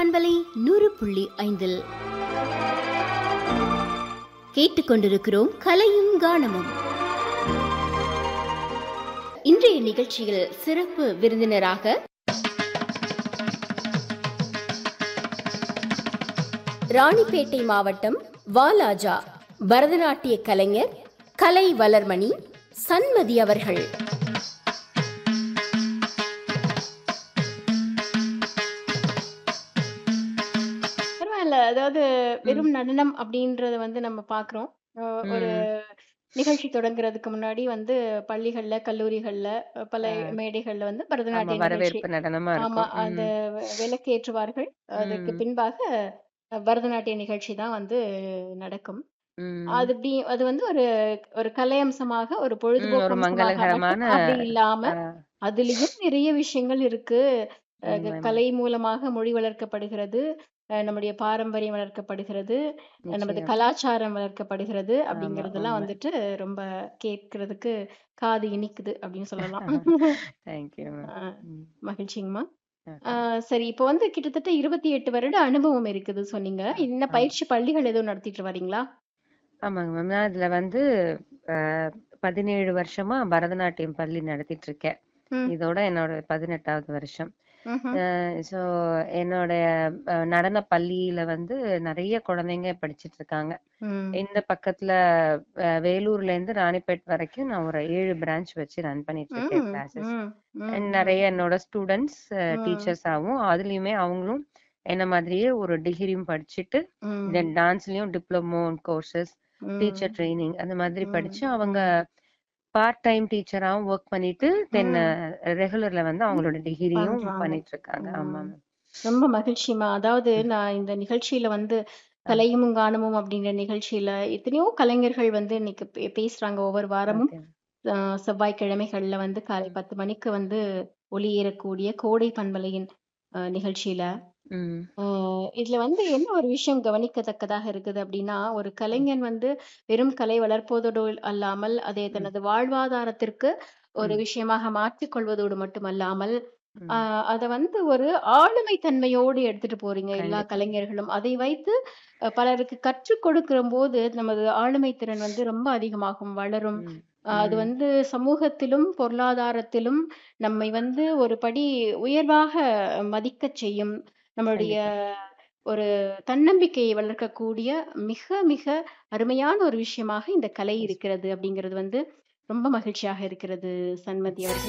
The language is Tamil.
பண்பலை நூறு புள்ளி ஐந்தில் கேட்டுக்கொண்டிருக்கிறோம் கலையும் கானமும் இன்றைய நிகழ்ச்சியில் சிறப்பு விருந்தினராக ராணிப்பேட்டை மாவட்டம் வாலாஜா பரதநாட்டிய கலைஞர் கலை வளர்மணி சன்மதி அவர்கள் பரவாயில்ல அதாவது வெறும் நடனம் அப்படின்றத வந்து நம்ம பார்க்குறோம் அஹ் ஒரு நிகழ்ச்சி தொடங்குறதுக்கு முன்னாடி வந்து பள்ளிகள்ல கல்லூரிகள்ல அஹ் பல ஆ. மேடைகள்ல வந்து ஆமா பரதநாட்டிய நிகழ்ச்சி வரவேற்பு நடனமா ஆமா இருக்கும் அந்த ம், வ- விளக்கேற்றுவார்கள் அதுக்கு ம், பின்பாக அஹ், பரதநாட்டிய நிகழ்ச்சி தான் வந்து நடக்கும் ம், அது இப்படி அது வந்து ஒரு ஒரு கலை அம்சமாக ஒரு ம், பொழுதுபோக்கு ஒரு அம்சமாக மங்களகரமான மட்டும் அப்படி இல்லாம ஆ, அதுலயும் நிறைய விஷயங்கள் இருக்கு அஹ் க- உண்மை கலை மூலமாக மொழி வளர்க்கப்படுகிறது அஹ் நம்முடைய பாரம்பரியம் வளர்க்கப்படுகிறது அஹ் நமது நிச்சயம் கலாச்சாரம் வளர்க்கப்படுகிறது ஆமா அப்படிங்கறதெல்லாம் உண்மை வந்துட்டு ரொம்ப கேட்கறதுக்கு காது இனிக்குது அப்படின்னு சொல்லலாம் தேங்க்யூ அஹ் மகிழ்ச்சிங்கம்மா ஓகே அஹ் சரி இப்போ வந்து கிட்டத்தட்ட இருபத்தி எட்டு வருட அனுபவம் இருக்குது சொன்னீங்க இந்த ஆமா பயிற்சி பள்ளிகள் எதுவும் நடத்திட்டு வரீங்களா ஆமாங்க மேம் நான் இதுல வந்து அஹ், பதினேழு வருஷமா பரதநாட்டியம் பள்ளி நடத்திட்டு இருக்கேன் ம் இதோட என்னோட பதினெட்டாவது வருஷம் ம்ஹும். ஸோ என்னுடைய அஹ், நடன பள்ளியில வந்து நிறைய குழந்தைங்க படிச்சிட்டு இருக்காங்க ம் இந்த பக்கத்துல அஹ், வேலூர்ல இருந்து ராணிப்பேட் வரைக்கும் நான் ஒரு ஏழு பிரான்ச் வச்சு ரன் பண்ணிட்டு இருக்கேன் ம் கிளாஸஸ் ம் ம் அண்ட் ம் நிறைய என்னோட ஸ்டூடெண்ட்ஸ் ம் டீச்சர்ஸாகவும் அதுலயுமே அவங்களும் என்ன மாதிரியே ஒரு டிகிரியும் படிச்சுட்டு ம் தென் டான்ஸ்லயும் diploma courses teacher hmm training அந்த மாதிரி ம் படிச்சு அவங்க ம் பார்ட் டைம் டீச்சராகவும் ஒர்க் பண்ணிட்டு தென் ம் ரெகுலர்ல வந்து அவங்களோட டிகிரியும் பண்றாங்க பண்ணிட்டு இருக்காங்க ஆமா ம். மேம் ரொம்ப மகிழ்ச்சிமா அதாவது நான் இந்த நிகழ்ச்சியில வந்து கலையும் கானமும் அப்படிங்கிற நிகழ்ச்சியில எத்தனையோ கலைஞர்கள் வந்து இன்னைக்கு பே- பேசுறாங்க ஒவ்வொரு வாரமும் ஓகே அஹ், செவ்வாய்க்கிழமைகள்ல வந்து காலை பத்து மணிக்கு வந்து ஒளியேறக்கூடிய கோடை பண்பலையின் அஹ், நிகழ்ச்சியில ம் அஹ், இதுல வந்து என்ன ஒரு விஷயம் கவனிக்கத்தக்கதாக இருக்குது அப்படின்னா ஒரு கலைஞன் வந்து வெறும் கலை வளர்ப்பதோடு அல்லாமல் அதை ம் தனது வாழ்வாதாரத்திற்கு ஒரு ம் விஷயமாக மாற்றிக்கொள்வதோடு மட்டுமல்லாமல் ம் ஆஹ் அத வந்து ஒரு ஆளுமை தன்மையோடு எடுத்துட்டு போறீங்க எல்லா கண்டிப்பா கலைஞர்களும் அதை வைத்து அஹ், பலருக்கு கற்றுக் கொடுக்கிற போது நமது ஆளுமை திறன் வந்து ரொம்ப அதிகமாகும் வளரும் ம் ஆஹ் அது ம் வந்து சமூகத்திலும் பொருளாதாரத்திலும் நம்மை வந்து ஒரு படி உயர்வாக மதிக்கச் செய்யும் நம்மளுடைய கண்டிப்பா ஒரு தன்னம்பிக்கையை வளர்க்கக்கூடிய மிக மிக அருமையான ஒரு விஷயமாக இந்த கலை எஸ் இருக்கிறது அப்படிங்கிறது வந்து ரொம்ப மகிழ்ச்சியாக இருக்கிறது சண்மதி அவர்களே